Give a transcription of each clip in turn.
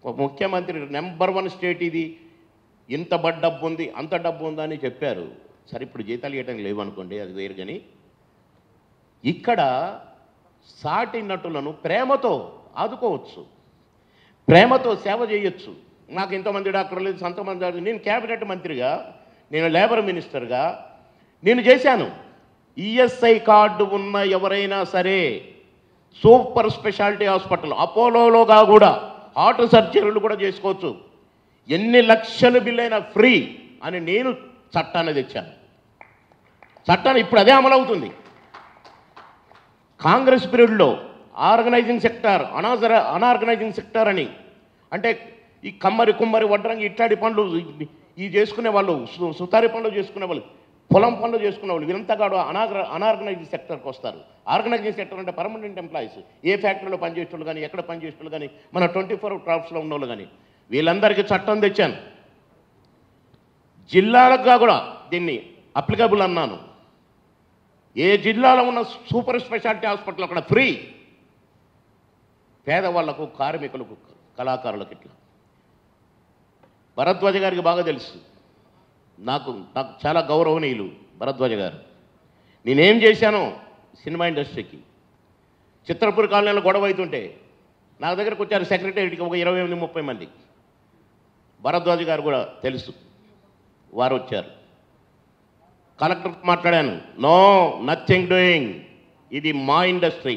ఒక ముఖ్యమంత్రి number one state ఇది ఇంత బడ్ డబ్బు ఉంది అంత డబ్బు ఉందా అని చెప్పారు సరే ఇప్పుడు జీతాలు ఇవ్వడం లేవనుకోండి అది వేరు కానీ ఇక్కడ సాటి నటులను ప్రేమతో ఆదుకోవచ్చు ప్రేమతో సేవ చేయొచ్చు నాకు ఇంతమంది డాక్టర్లు లేదు సంతమంది డాక్టర్లు నేను క్యాబినెట్ మంత్రిగా నేను లేబర్ మినిస్టర్గా నేను చేశాను ఈఎస్ఐ కార్డు ఉన్న ఎవరైనా సరే సూపర్ స్పెషాలిటీ హాస్పిటల్ అపోలోలోగా కూడా హార్ట్ సర్జరీలు కూడా చేసుకోవచ్చు ఎన్ని లక్షల బిల్ అయినా ఫ్రీ అని నేను చట్టాన్ని తెచ్చాను చట్టాన్ని ఇప్పుడు అదే అమలవుతుంది కాంగ్రెస్ పీరియడ్లో ఆర్గనైజింగ్ సెక్టార్ అనాజర అనార్గనైజింగ్ సెక్టార్ అని అంటే ఈ కమ్మరి కుమ్మరి వడ్రంగి ఇట్లాంటి పనులు ఈ- ఈ చేసుకునే వాళ్ళు సు- సుతారి పనులు చేసుకునే వాళ్ళు పొలం పనులు చేసుకునే వాళ్ళు వీరంతా కాదు అనాగ్ర అనార్గనైజింగ్ సెక్టర్కి వస్తారు ఆర్గనైజింగ్ సెక్టర్ అంటే పర్మనెంట్ ఎంప్లాయీస్ ఏ ఫ్యాక్టరీలో పనిచేసేవాళ్ళు కానీ ఎక్కడ పనిచేసేవాళ్ళు కానీ మన ట్వంటీ ఫోర్ క్రాఫ్ట్స్లో ఉన్న వాళ్ళు కానీ వీళ్ళందరికీ చట్టం తెచ్చాను జిల్లాలకు కూడా దీన్ని అప్లికబుల్ అన్నాను ఏ జిల్లాలో ఉన్న సూపర్ స్పెషాలిటీ హాస్పిటల్ అక్కడ ఫ్రీ పేదవాళ్లకు కార్మికులకు కళాకారులకు ఇట్లా భరద్వాజ గారికి బాగా తెలుసు నాకు నాకు చాలా గౌరవనీయులు భరద్వాజ గారు నేనేం చేశానో సినిమా ఇండస్ట్రీకి చిత్రపూర్ కాలనీలో గొడవ అవుతుంటే నా దగ్గరకు వచ్చారు సెక్రటరీకి ఒక ఇరవై ఎనిమిది ముప్పై మంది భరద్వాజ గారు కూడా తెలుసు వారు వచ్చారు కలెక్టర్ మాట్లాడాను నో నథింగ్ డూయింగ్ ఇది మా ఇండస్ట్రీ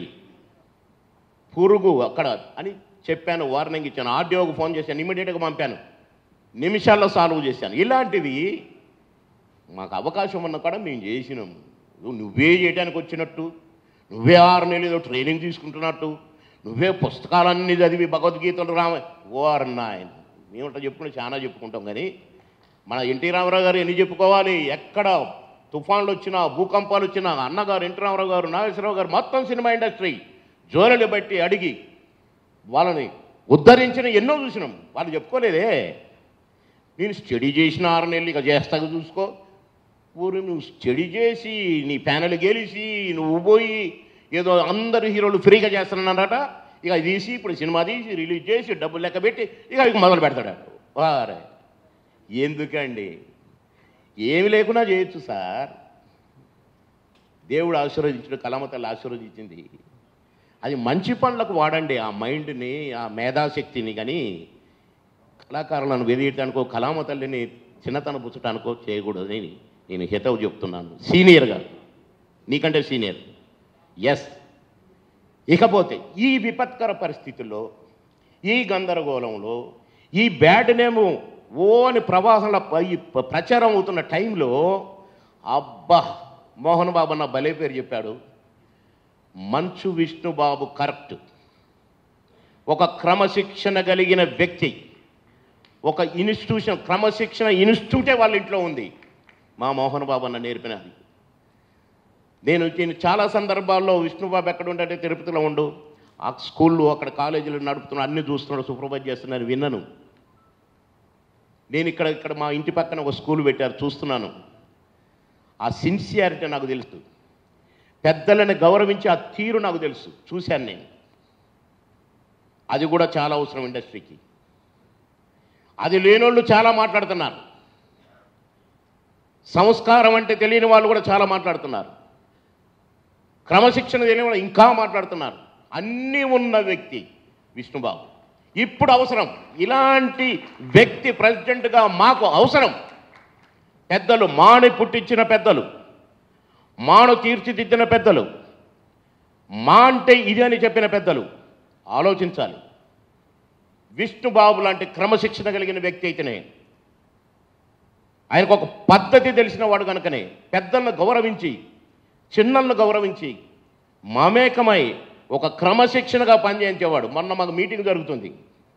పురుగు అక్కడ అని చెప్పాను వార్నింగ్ ఇచ్చాను ఆర్డీఓకి ఫోన్ చేశాను ఇమీడియట్గా పంపాను నిమిషాల్లో సాల్వ్ చేశాను ఇలాంటివి మాకు అవకాశం ఉన్న కూడా మేము చేసినాం నువ్వు నువ్వే చేయడానికి వచ్చినట్టు నువ్వే ఆరు నెలలు ఏదో ట్రైనింగ్ తీసుకుంటున్నట్టు నువ్వే పుస్తకాలన్నీ చదివి భగవద్గీతలు రామ ఓర్ నాయన మేమంట చెప్పుకుంటే చాలా చెప్పుకుంటాం కానీ మన ఎన్టీ రామారావు గారు ఎన్ని చెప్పుకోవాలి ఎక్కడ తుఫాన్లు వచ్చినా భూకంపాలు వచ్చినా అన్నగారు ఎన్టీ రామారావు గారు నాగేశ్వరరావు గారు మొత్తం సినిమా ఇండస్ట్రీ జోనలు బట్టి అడిగి వాళ్ళని ఉద్ధరించిన ఎన్నో చూసినాం వాళ్ళు చెప్పుకోలేదే నేను స్టడీ చేసిన ఆరు నెలలు ఇక చేస్తాక చూసుకో ఊరు నువ్వు స్టడీ చేసి నీ ప్యానెల్ గెలిచి నువ్వు పోయి ఏదో అందరు హీరోలు ఫ్రీగా చేస్తున్నారట ఇక అది తీసి ఇప్పుడు సినిమా తీసి రిలీజ్ చేసి డబ్బులు లెక్క పెట్టి ఇక ఇక మొదలు పెడతాడు వారే ఎందుకండి ఏమి లేకున్నా చేయొచ్చు సార్ దేవుడు ఆశీర్వదించిన కలమతల్లి ఆశీర్వదించింది అది మంచి పనులకు వాడండి ఆ మైండ్ని ఆ మేధాశక్తిని కానీ కళాకారులను వెదియటానికో కళామ తల్లిని చిన్నతన పుచ్చటానికో చేయకూడదని నేను హితవు చెప్తున్నాను సీనియర్గా నీకంటే సీనియర్ ఎస్ ఇకపోతే ఈ విపత్కర పరిస్థితుల్లో ఈ గందరగోళంలో ఈ బ్యాడ్ నేము ఓ అని ప్రవాహంలో ప- ఈ ప- ప్రచారం అవుతున్న టైంలో అబ్బా మోహన్ బాబు అన్న భలే పేరు చెప్పాడు మంచు విష్ణుబాబు కరెక్ట్ ఒక క్రమశిక్షణ కలిగిన వ్యక్తి ఒక ఇన్స్టిట్యూషన్ క్రమశిక్షణ ఇన్స్టిట్యూటే వాళ్ళ ఇంట్లో ఉంది మా మోహన్ బాబు అన్న నేర్పినది నేను నేను చాలా సందర్భాల్లో విష్ణుబాబు ఎక్కడ ఉండంటే తిరుపతిలో ఉండు ఆ స్కూళ్ళు అక్కడ కాలేజీలు నడుపుతున్నాడు అన్ని చూస్తున్నాడు సూపర్వైజ్ చేస్తున్నాను విన్నాను నేను ఇక్కడ ఇక్కడ మా ఇంటి పక్కన ఒక స్కూల్ పెట్టారు చూస్తున్నాను ఆ సిన్సియారిటీ నాకు తెలుసు పెద్దలను గౌరవించే ఆ తీరు నాకు తెలుసు చూశాను నేను అది కూడా చాలా అవసరం ఇండస్ట్రీకి అది లేనోళ్ళు చాలా మాట్లాడుతున్నారు సంస్కారం అంటే తెలియని వాళ్ళు కూడా చాలా మాట్లాడుతున్నారు క్రమశిక్షణ తెలియని వాళ్ళు ఇంకా మాట్లాడుతున్నారు అన్నీ ఉన్న వ్యక్తి విష్ణుబాబు ఇప్పుడు అవసరం ఇలాంటి వ్యక్తి ప్రెసిడెంట్గా మాకు అవసరం పెద్దలు మాని పుట్టించిన పెద్దలు మాను తీర్చిదిద్దిన పెద్దలు మా అంటే ఇది అని చెప్పిన పెద్దలు ఆలోచించాలి విష్ణుబాబు లాంటి క్రమశిక్షణ కలిగిన వ్యక్తి అయితేనే ఆయనకు ఒక పద్ధతి తెలిసిన వాడు కనుకనే పెద్దలను గౌరవించి చిన్నలను గౌరవించి మమేకమై ఒక క్రమశిక్షణగా పనిచేయించేవాడు మొన్న మాకు మీటింగ్ జరుగుతుంది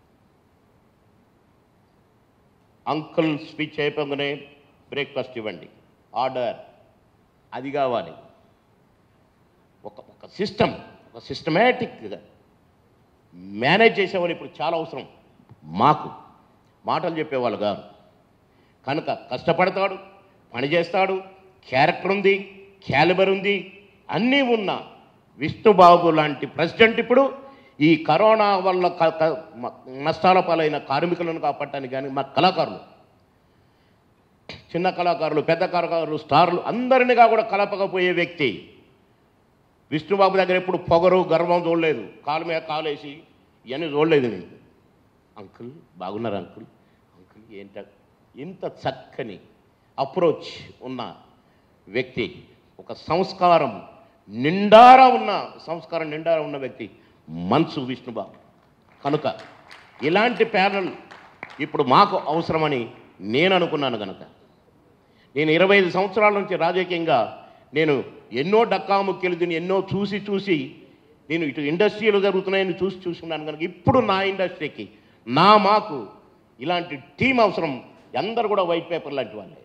అంకుల్ స్పీచ్ అయిపోగానే బ్రేక్ఫాస్ట్ ఇవ్వండి ఆర్డర్ అది కావాలి ఒక ఒక సిస్టమ్ ఒక సిస్టమేటిక్గా మేనేజ్ చేసేవాళ్ళు ఇప్పుడు చాలా అవసరం మాకు మాటలు చెప్పేవాళ్ళు కాదు కనుక కష్టపడతాడు పని చేస్తాడు క్యారెక్టర్ ఉంది క్యాలిబర్ ఉంది అన్నీ ఉన్న విష్ణుబాబు లాంటి ప్రెసిడెంట్ ఇప్పుడు ఈ కరోనా వల్ల క- క- మ- నష్టాల పాలైన కార్మికులను కాపాడటానికి కానీ మా కళాకారులు చిన్న కళాకారులు పెద్ద కళాకారులు స్టార్లు అందరినిగా కూడా కలపకపోయే వ్యక్తి విష్ణుబాబు దగ్గర ఎప్పుడు పొగరు గర్వం చూడలేదు కాలు మీద కాలేసి ఇవన్నీ చూడలేదు నేను అంకుల్ బాగున్నారు అంకుల్ అంకుల్ ఏంట ఇంత చక్కని అప్రోచ్ ఉన్న వ్యక్తి ఒక సంస్కారం నిండారా ఉన్న సంస్కారం నిండారా ఉన్న వ్యక్తి మనసు విష్ణుబాబు కనుక ఇలాంటి ప్యానల్ ఇప్పుడు మాకు అవసరమని నేను అనుకున్నాను కనుక నేను ఇరవై ఐదు సంవత్సరాల నుంచి రాజకీయంగా నేను ఎన్నో డక్కాముక్కలు తిని ఎన్నో చూసి చూసి నేను ఇటు ఇండస్ట్రీలో జరుగుతున్నాయని చూసి చూసుకున్నాను కనుక ఇప్పుడు నా ఇండస్ట్రీకి నా మాకు ఇలాంటి టీం అవసరం అందరు కూడా వైట్ పేపర్ లాంటి వాళ్ళే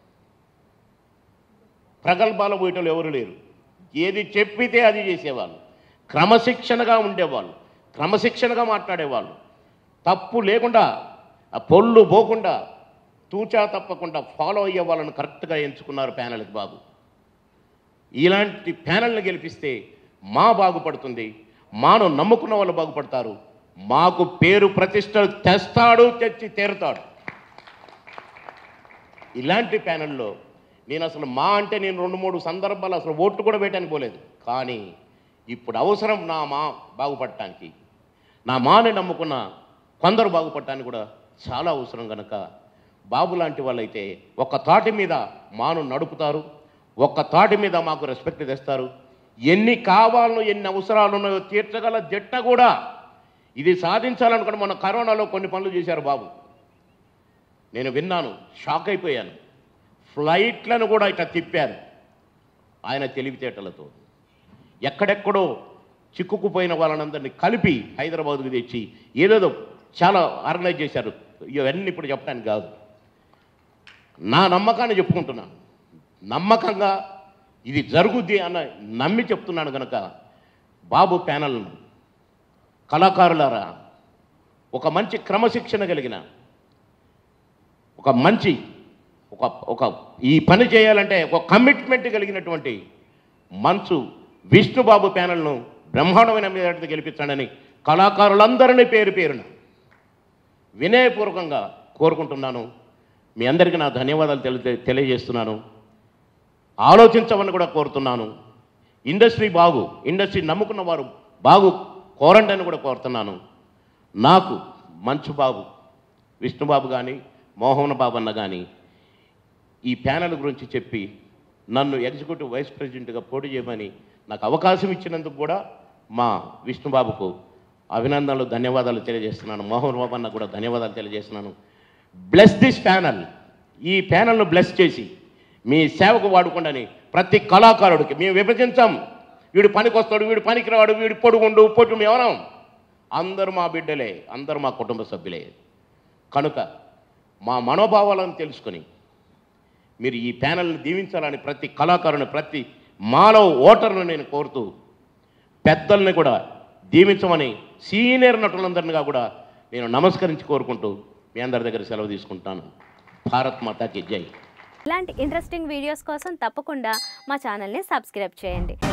ప్రగల్భాలు పోయేటోళ్ళు ఎవరు లేరు ఏది చెప్పితే అది చేసేవాళ్ళు క్రమశిక్షణగా ఉండేవాళ్ళు క్రమశిక్షణగా మాట్లాడేవాళ్ళు తప్పు లేకుండా ఆ పొల్లు పోకుండా తూచా తప్పకుండా ఫాలో అయ్యే వాళ్ళని కరెక్ట్గా ఎంచుకున్నారు ప్యానల్కి బాబు ఇలాంటి ప్యానల్ని గెలిపిస్తే మా బాగుపడుతుంది మాను నమ్ముకున్న వాళ్ళు బాగుపడతారు మాకు పేరు ప్రతిష్టలు తెస్తాడు తెచ్చి తీరుతాడు ఇలాంటి ప్యానెల్లో నేను అసలు మా అంటే నేను రెండు మూడు సందర్భాలు అసలు ఓట్లు కూడా వేయడానికి పోలేదు కానీ ఇప్పుడు అవసరం నా మా బాగుపడటానికి నా మాని నమ్ముకున్న కొందరు బాగుపడటానికి కూడా చాలా అవసరం కనుక బాబు లాంటి వాళ్ళైతే ఒక్క తాటి మీద మాను నడుపుతారు ఒక్క తాటి మీద మాకు రెస్పెక్ట్ తెస్తారు ఎన్ని కావాలనో ఎన్ని అవసరాలు ఉన్నాయో తీర్చగల జట్ట కూడా ఇది సాధించాలనుకుని మొన్న కరోనాలో కొన్ని పనులు చేశారు బాబు నేను విన్నాను షాక్ అయిపోయాను ఫ్లైట్లను కూడా ఇట్లా తిప్పారు ఆయన తెలివితేటలతో ఎక్కడెక్కడో చిక్కుకుపోయిన వాళ్ళనందరినీ కలిపి హైదరాబాద్కు తెచ్చి ఏదేదో చాలా ఆర్గనైజ్ చేశారు ఇవన్నీ ఇప్పుడు చెప్పడానికి కాదు నా నమ్మకాన్ని చెప్పుకుంటున్నాను నమ్మకంగా ఇది జరుగుద్ది అన్న నమ్మి చెప్తున్నాను కనుక బాబు ప్యానల్ను కళాకారులారా ఒక మంచి క్రమశిక్షణ కలిగిన ఒక మంచి ఒక ఒక ఈ పని చేయాలంటే ఒక కమిట్మెంట్ కలిగినటువంటి మంచు విష్ణుబాబు ప్యానల్ను బ్రహ్మాండమైన మీద గెలిపించండి కళాకారులందరినీ పేరు పేరున వినయపూర్వకంగా కోరుకుంటున్నాను మీ అందరికీ నా ధన్యవాదాలు తెలి తెలియజేస్తున్నాను ఆలోచించమని కూడా కోరుతున్నాను ఇండస్ట్రీ బాగు ఇండస్ట్రీ నమ్ముకున్న వారు బాగు కోరండి అని కూడా కోరుతున్నాను నాకు మంచు బాబు విష్ణుబాబు కానీ మోహన్ బాబు అన్న కానీ ఈ ప్యానల్ గురించి చెప్పి నన్ను ఎగ్జిక్యూటివ్ వైస్ ప్రెసిడెంట్గా పోటీ చేయమని నాకు అవకాశం ఇచ్చినందుకు కూడా మా విష్ణుబాబుకు అభినందనలు ధన్యవాదాలు తెలియజేస్తున్నాను మోహన్ బాబు అన్న కూడా ధన్యవాదాలు తెలియజేస్తున్నాను బ్లెస్ దిస్ ప్యానల్ ఈ ప్యానల్ను బ్లెస్ చేసి మీ సేవకు వాడుకోండి ప్రతి కళాకారుడికి మేము విభజించాం వీడు పనికి వస్తాడు వీడు పనికి రాడు వీడు పొడుగుండు పొట్టు మేమనం అందరూ మా బిడ్డలే అందరూ మా కుటుంబ సభ్యులే కనుక మా మనోభావాలను తెలుసుకొని మీరు ఈ ప్యానల్ని దీవించాలని ప్రతి కళాకారుని ప్రతి మానవ ఓటర్ను నేను కోరుతూ పెద్దల్ని కూడా దీవించమని సీనియర్ నటులందరినిగా కూడా నేను నమస్కరించి కోరుకుంటూ మీ అందరి దగ్గర సెలవు తీసుకుంటాను భారత్ మాతాకి జై ఇలాంటి ఇంట్రెస్టింగ్ వీడియోస్ కోసం తప్పకుండా మా ఛానల్ని సబ్స్క్రైబ్ చేయండి